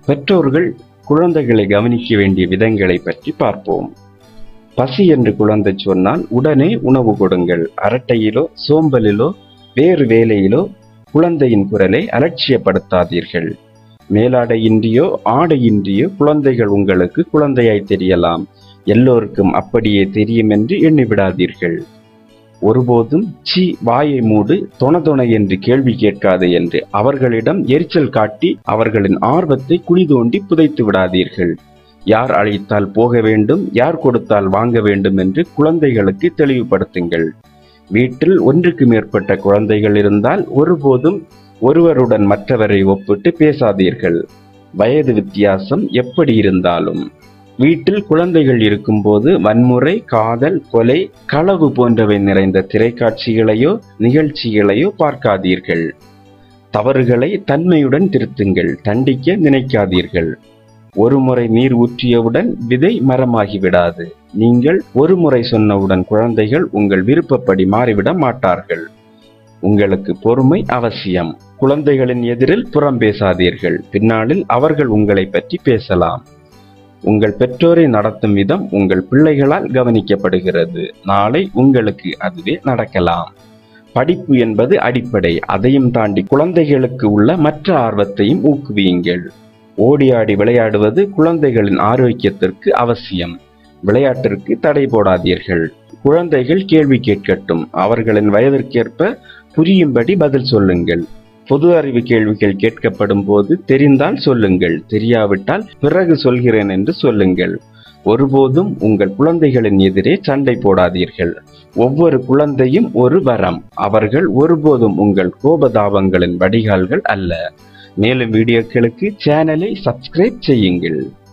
பெற்றோர்கள் குழந்தைகளை கவனிக்க வேண்டிய விதங்களை பற்றி பார்ப்போம் பசி என்று குழந்தை சொன்னால் உடனே உணவு கொடுங்கள் அரட்டையிலோ சோம்பலிலோ வேறு வேலையிலோ குழந்தையின் குரலை அலட்சியப்படுத்தாதீர்கள் மேலாடையின்றியோ ஆடையின்றியோ குழந்தைகள் உங்களுக்கு குழந்தையாய் தெரியலாம் எல்லோருக்கும் அப்படியே தெரியும் என்று எண்ணிவிடாதீர்கள் ஒருபோதும் சி வாயை மூடு தொண தொண என்று கேள்வி கேட்காது என்று அவர்களிடம் எரிச்சல் காட்டி அவர்களின் ஆர்வத்தை குழி தோண்டி புதைத்து விடாதீர்கள் யார் அழைத்தால் போக வேண்டும் யார் கொடுத்தால் வாங்க வேண்டும் என்று குழந்தைகளுக்கு தெளிவுபடுத்துங்கள் வீட்டில் ஒன்றுக்கு மேற்பட்ட குழந்தைகள் இருந்தால் ஒருபோதும் ஒருவருடன் மற்றவரை ஒப்பிட்டு பேசாதீர்கள் வயது வித்தியாசம் எப்படி இருந்தாலும் வீட்டில் குழந்தைகள் இருக்கும்போது வன்முறை காதல் கொலை களவு போன்றவை நிறைந்த திரைக்காட்சிகளையோ நிகழ்ச்சிகளையோ பார்க்காதீர்கள் தவறுகளை தன்மையுடன் திருத்துங்கள் தண்டிக்க நினைக்காதீர்கள் ஒருமுறை நீர் ஊற்றியவுடன் விதை மரமாகிவிடாது நீங்கள் ஒரு முறை சொன்னவுடன் குழந்தைகள் உங்கள் விருப்பப்படி மாறிவிட மாட்டார்கள் உங்களுக்கு பொறுமை அவசியம் குழந்தைகளின் எதிரில் புறம் பேசாதீர்கள் பின்னாளில் அவர்கள் உங்களை பற்றி பேசலாம் உங்கள் பெற்றோரை நடத்தும் விதம் உங்கள் பிள்ளைகளால் கவனிக்கப்படுகிறது நாளை உங்களுக்கு அதுவே நடக்கலாம் படிப்பு என்பது அடிப்படை அதையும் தாண்டி குழந்தைகளுக்கு உள்ள மற்ற ஆர்வத்தையும் ஊக்குவியுங்கள் ஓடி ஆடி விளையாடுவது குழந்தைகளின் ஆரோக்கியத்திற்கு அவசியம் விளையாட்டிற்கு தடை போடாதீர்கள் குழந்தைகள் கேள்வி கேட்கட்டும் அவர்களின் வயதிற்கேற்ப புரியும்படி பதில் சொல்லுங்கள் பொது அறிவு கேள்விகள் கேட்கப்படும் போது தெரிந்தால் சொல்லுங்கள் தெரியாவிட்டால் பிறகு சொல்கிறேன் என்று சொல்லுங்கள் ஒருபோதும் உங்கள் குழந்தைகளின் எதிரே சண்டை போடாதீர்கள் ஒவ்வொரு குழந்தையும் ஒரு வரம் அவர்கள் ஒருபோதும் உங்கள் கோபதாபங்களின் வடிகால்கள் அல்ல மேலும் வீடியோக்களுக்கு சேனலை சப்ஸ்கிரைப் செய்யுங்கள்